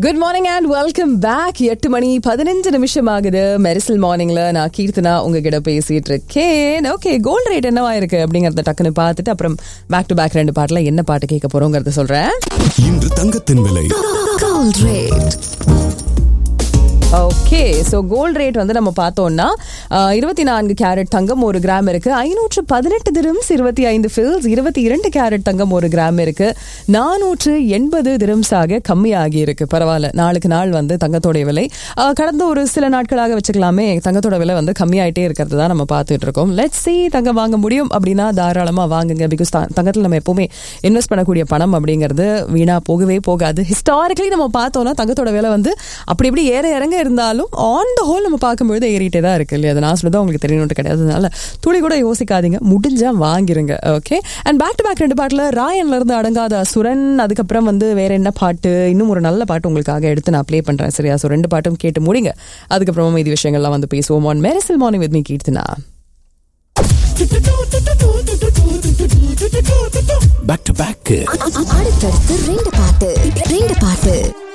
Good morning and welcome back எட்டு மணி பதினஞ்சு நிமிஷம் ஆகுது மெரிசல் மார்னிங்ல நான் கீர்த்தனா உங்ககிட்ட பேசிட்டு இருக்கேன் ஓகே கோல்ட் ரேட் என்னவா இருக்கு அப்படிங்கறத டக்குன்னு பார்த்துட்டு அப்புறம் பேக் டு பேக் ரெண்டு பாட்டுல என்ன பாட்டு கேட்க போறோங்கிறத சொல்றேன் இன்று தங்கத்தின் விலை Gold rate. Okay so gold rate வந்து நம்ம பார்த்தோம்னா இருபத்தி நான்கு கேரட் தங்கம் ஒரு கிராம் இருக்கு ஐநூற்று பதினெட்டு திரம்ஸ் இருபத்தி ஐந்து ஃபில்ஸ் இருபத்தி இரண்டு கேரட் தங்கம் ஒரு கிராம் இருக்கு நானூற்று எண்பது திரம்ஸாக கம்மியாகி இருக்கு பரவாயில்ல நாளுக்கு நாள் வந்து தங்கத்தோடைய விலை ஆஹ், கடந்த ஒரு சில நாட்களாக வச்சுக்கலாமே தங்கத்தோட விலை வந்து கம்மியாயிட்டே இருக்கிறது தான் நம்ம பார்த்துட்டு இருக்கோம் லெட்ஸ் சி தங்கம் வாங்க முடியும் அப்படின்னா தாராளமா வாங்குங்க பிகாஸ் தங்கத்தில் நம்ம எப்பவுமே இன்வெஸ்ட் பண்ணக்கூடிய பணம் அப்படிங்கிறது வீணா போகவே போகாது ஹிஸ்டாரிக்கலி நம்ம பார்த்தோம்னா தங்கத்தோட விலை வந்து அப்படி இப்படி ஏற இறங்க இருந்தாலும் ஆன் த ஹோல் நம்ம பார்க்கும்பொழுது ஏறிட்டே தான் இருக்கு இல்லையா அது நான் சொல்லுறது உங்களுக்கு தெரியணும்னு கிடையாது அதனால துளி கூட யோசிக்காதீங்க முடிஞ்சா வாங்கிருங்க okay and back to back ரெண்டு பாட்டில் ராயன்ல இருந்து அடங்காத அசுரன் அதுக்கப்புறம் வந்து வேற என்ன பாட்டு இன்னும் ஒரு நல்ல பாட்டு உங்களுக்காக எடுத்து நான் ப்ளே பண்றேன் சரியா ஸோ ரெண்டு பாட்டும் கேட்டு முடிங்க அதுக்கப்புறமா இது விஷயங்கள்லாம் வந்து பேசுவோம் on Mersal morning with me Keerthana back to back அடுத்தடுத்து ரெண்டு பாட்டு ரெண்டு பாட்டு